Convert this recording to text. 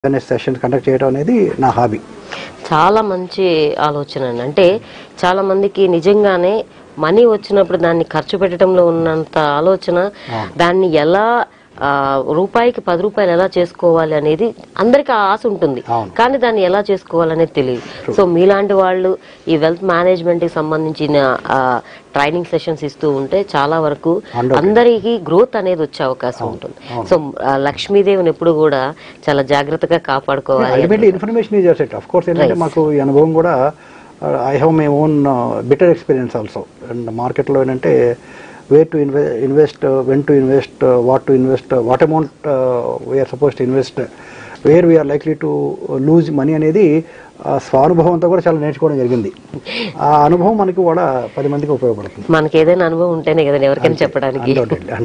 Awareness sessions conduct చేయడం అనేది నా హాబీ చాలా మంచి ఆలోచన అండి అంటే చాలా మందికి నిజంగానే మనీ వచ్చినప్పుడు దాన్ని ఖర్చు పెట్టడంలో ఉన్నంత ఆలోచన దాన్ని ఎలా ఆ, రూపాయికి పది రూపాయలు ఎలా చేసుకోవాలి అనేది అందరికి ఆ ఆశ ఉంటుంది అవును. కానీ దాన్ని ఎలా చేసుకోవాలనేది తెలియదు సో మీలాంటి వాళ్ళు ఈ వెల్త్ మేనేజ్మెంట్ కి సంబంధించిన ట్రైనింగ్ సెషన్స్ ఇస్తూ ఉంటే చాలా వరకు Undoubtedly. అందరికీ గ్రోత్ అనేది వచ్చే అవకాశం ఉంటుంది సో ఆ, లక్ష్మీదేవిని ఎప్పుడు కూడా చాలా జాగ్రత్తగా కాపాడుకోవాలి ultimately information is set of course ఏంటంటే మాకు ఈ అనుభవం కూడా I have my own better experience also and మార్కెట్లో ఏంటంటే వే టు ఇన్వె invest when to invest what to invest what amount we are suppose to invest where we are likely to lose money అనేది ఆ స్వానుభవంతో కూడా చాలా నేర్చుకోవడం జరిగింది ఆ అనుభవం మనకి కూడా పది మందికి ఉపయోగపడుతుంది మనకి ఏదైనా అనుభవం ఉంటేనే కదా ఎవరికైనా చెప్పడానికి Undoubtedly.